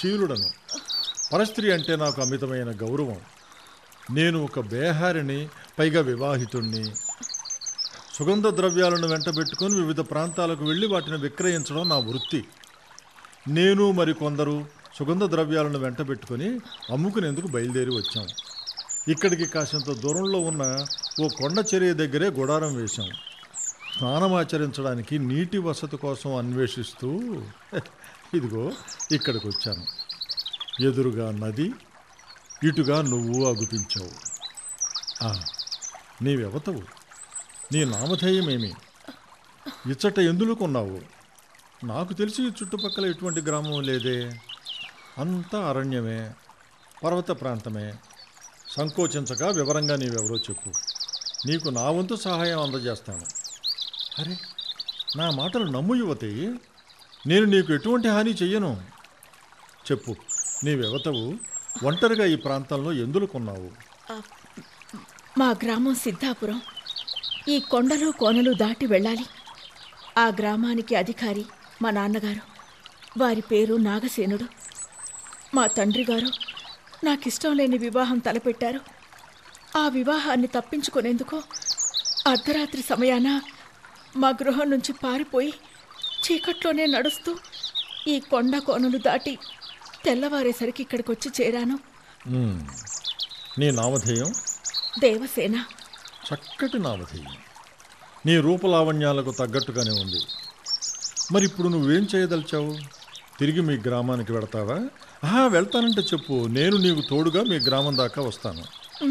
శీలుడను పరస్త్రీ అంటే నాకు అమితమైన గౌరవం నేను ఒక బేహారిని పైగా వివాహితుణ్ణి సుగంధ ద్రవ్యాలను వెంటబెట్టుకొని వివిధ ప్రాంతాలకు వెళ్ళి వాటిని విక్రయించడం నా వృత్తి నేను మరి కొందరు సుగంధ ద్రవ్యాలను వెంటబెట్టుకొని అమ్ముకునేందుకు బయలుదేరి వచ్చాం ఇక్కడికి కాసింత దూరంలో ఉన్న ఓ కొండ చర్య దగ్గరే గుడారం వేశాం స్నానమాచరించడానికి నీటి వసతి కోసం అన్వేషిస్తూ ఇదిగో ఇక్కడికి వచ్చాను ఎదురుగా నది ఇటుగా నువ్వు అగుపించావు ఆ, నీవెవతవు నీ నామధేయమేమి ఇచ్చట ఎందులుకున్నావు నాకు తెలిసి ఈ చుట్టుపక్కల ఎటువంటి గ్రామం లేదే అంతా అరణ్యమే పర్వత ప్రాంతమే సంకోచించక వివరంగా నీవెవరో చెప్పు నీకు నా వంతు సహాయం అందజేస్తాను అరే నా మాటలు నమ్ము యువతి నేను నీకు ఎటువంటి హాని చెయ్యను చెప్పు నీవెవతవు ఒంటరిగా ఈ ప్రాంతంలో ఎందులుకున్నావు మా గ్రామం సిద్ధాపురం ఈ కొండలు కోనలు దాటి వెళ్ళాలి ఆ గ్రామానికి అధికారి మా నాన్నగారు వారి పేరు నాగసేనుడు మా తండ్రి గారు నాకిష్టం లేని వివాహం తలపెట్టారు ఆ వివాహాన్ని తప్పించుకునేందుకు అర్ధరాత్రి సమయాన మా గృహం నుంచి పారిపోయి చీకట్లోనే నడుస్తూ ఈ కొండ కోనలు దాటి తెల్లవారేసరికి ఇక్కడికి వచ్చి చేరాను మ్మ్. నీ నామధేయం దేవసేన చక్కటి నామధేయం నీ రూపలావణ్యాలకు తగ్గట్టుగానే ఉంది మరి ఇప్పుడు నువ్వేం చేయదలిచావు తిరిగి మీ గ్రామానికి వెడతావా ఆహా వెళ్తానంటే చెప్పు నేను నీకు తోడుగా మీ గ్రామం దాకా వస్తాను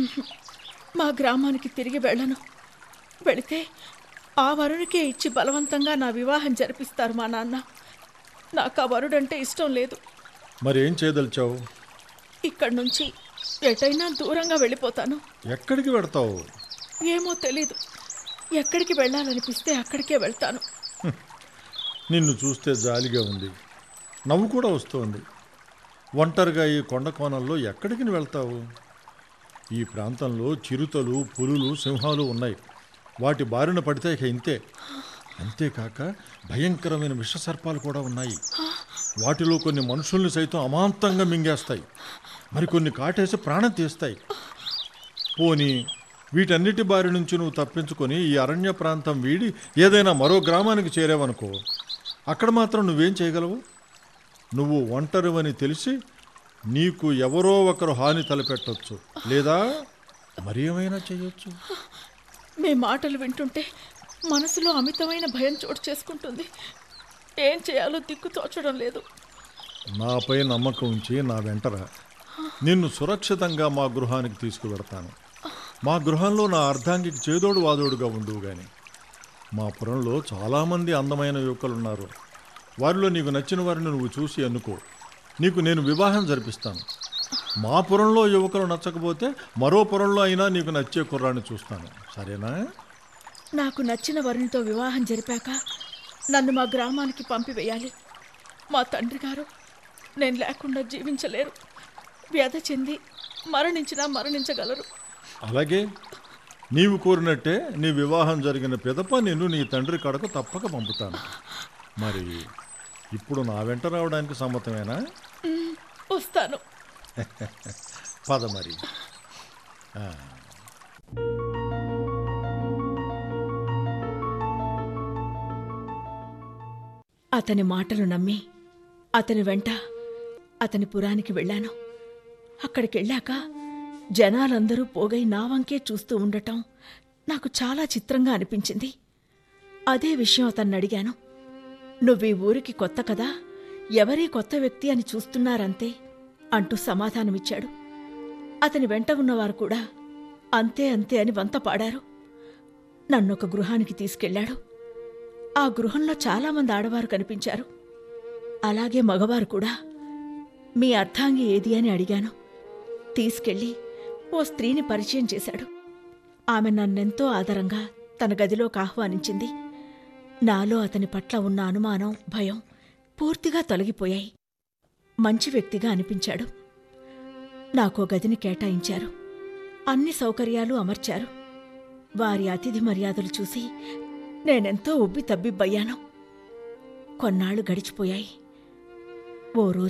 మా గ్రామానికి తిరిగి వెళ్ళను వెళితే ఆ వరుడికే ఇచ్చి బలవంతంగా నా వివాహం జరిపిస్తారు మా నాన్న నాకు ఆ వరుడంటే ఇష్టం లేదు మరి ఏం చేయదలిచావు ఇక్కడి నుంచి ఎటైనా దూరంగా వెళ్ళిపోతాను ఎక్కడికి వెడతావు ఏమో తెలీదు ఎక్కడికి వెళ్ళాలనిపిస్తే అక్కడికే వెళ్తాను నిన్ను చూస్తే జాలిగా ఉంది నవ్వు కూడా వస్తోంది ఒంటరిగా ఈ కొండ కోణంలో ఎక్కడికి నువ్వు వెళ్తావు ఈ ప్రాంతంలో చిరుతలు పులులు సింహాలు ఉన్నాయి వాటి బారిన పడితే ఇక ఇంతే అంతేకాక భయంకరమైన విషసర్పాలు కూడా ఉన్నాయి వాటిలో కొన్ని మనుషుల్ని సైతం అమాంతంగా మింగేస్తాయి మరికొన్ని కాటేసి ప్రాణం తీస్తాయి పోనీ వీటన్నిటి బారి నుంచి నువ్వు తప్పించుకొని ఈ అరణ్య ప్రాంతం వీడి ఏదైనా మరో గ్రామానికి చేరావనుకో అక్కడ మాత్రం నువ్వేం చేయగలవు నువ్వు ఒంటరివని తెలిసి నీకు ఎవరో ఒకరు హాని తలపెట్టొచ్చు లేదా మరి ఏమైనా చేయొచ్చు మీ మాటలు వింటుంటే మనసులో అమితమైన భయం చోటు చేసుకుంటుంది ఏం చేయాలో దిక్కు తోచడం లేదు నాపై నమ్మకం ఉంచి నా వెంటరా నిన్ను సురక్షితంగా మా గృహానికి తీసుకువెడతాను మా గృహంలో నా అర్ధాంగికి చేదోడు వాదోడుగా ఉండువు గాని మా పురంలో చాలామంది అందమైన యువకులున్నారు వారిలో నీకు నచ్చిన వారిని నువ్వు చూసి ఎన్నుకో నీకు నేను వివాహం జరిపిస్తాను మా పురంలో యువకులు నచ్చకపోతే మరో పురంలో అయినా నీకు నచ్చే కుర్రాన్ని చూస్తాను సరేనా నాకు నచ్చిన వరునితో వివాహం జరిపాక నన్ను మా గ్రామానికి పంపివేయాలి మా తండ్రి గారు నేను లేకుండా జీవించలేరు వ్యధ చెంది మరణించినా మరణించగలరు అలాగే నీవు కోరినట్టే నీ వివాహం జరిగిన పిదప నిన్ను నీ తండ్రి కడకు తప్పక పంపుతాను మరి ఇప్పుడు నా వెంట రావడానికి సమ్మతమేనా మ్, వస్తాను పద మరి ఆ. అతని మాటలు నమ్మి అతని వెంట అతని పురానికి వెళ్ళాను అక్కడికి వెళ్ళాక జనాలందరూ పోగై నా వంకే చూస్తూ ఉండటం నాకు చాలా చిత్రంగా అనిపించింది అదే విషయం అతన్ని అడిగాను నువ్వు ఈ ఊరికి కొత్త కదా ఎవరీ కొత్త వ్యక్తి అని చూస్తున్నారంతే అంటూ సమాధానమిచ్చాడు అతని వెంట ఉన్నవారు కూడా అంతే అంతే అని వంత పాడారు నన్నొక గృహానికి తీసుకెళ్ళాడు ఆ గృహంలో చాలామంది ఆడవారు కనిపించారు అలాగే మగవారు కూడా మీ అర్థాంగి ఏది అని అడిగాను తీసుకెళ్ళి ఓ స్త్రీని పరిచయం చేశాడు ఆమె నన్నెంతో ఆదరంగా తన గదిలోకి ఆహ్వానించింది నాలో అతని పట్ల ఉన్న అనుమానం భయం పూర్తిగా తొలగిపోయాయి మంచి వ్యక్తిగా అనిపించాడు నాకో గదిని కేటాయించారు అన్ని సౌకర్యాలు అమర్చారు వారి అతిథి మర్యాదలు చూసి నేనెంతో ఉబ్బి తబ్బిబ్బయ్యాను కొన్నాళ్లు గడిచిపోయాయి ఓ రోజు